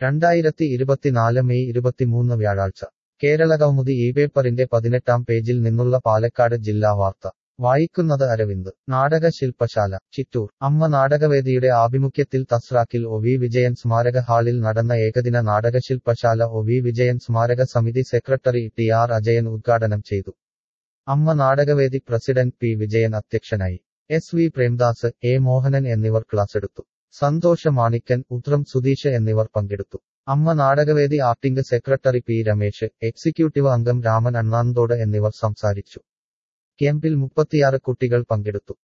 രണ്ടായിരത്തി ഇരുപത്തിനാല് മെയ് ഇരുപത്തിമൂന്ന് വ്യാഴാഴ്ച കേരളകൗമുദി ഈ പേപ്പറിന്റെ പതിനെട്ടാം പേജിൽ നിന്നുള്ള പാലക്കാട് ജില്ലാ വാർത്ത വായിക്കുന്നത് അരവിന്ദ് നാടക ശില്പശാല ചിറ്റൂർ അമ്മ നാടകവേദിയുടെ ആഭിമുഖ്യത്തിൽ തസ്രാക്കിൽ ഒ വി വിജയൻ സ്മാരക ഹാളിൽ നടന്ന ഏകദിന നാടകശില്പശാല ഒ വി വിജയൻ സ്മാരക സമിതി സെക്രട്ടറി ടി ആർ അജയൻ ഉദ്ഘാടനം ചെയ്തു അമ്മ നാടകവേദി പ്രസിഡന്റ് പി വിജയൻ അധ്യക്ഷനായി S V Premdas A Mohanan എന്നിവർ ക്ലാസെടുത്തു സന്തോഷ മാണിക്കൻ ഉത്രം സുധീഷ് എന്നിവർ പങ്കെടുത്തു അമ്മ നാടകവേദി acting secretary P Ramesh executive അംഗം രാമൻ അണ്ണാന്തോട് എന്നിവർ സംസാരിച്ചു ക്യാമ്പിൽ മുപ്പത്തിയാറ് കുട്ടികൾ പങ്കെടുത്തു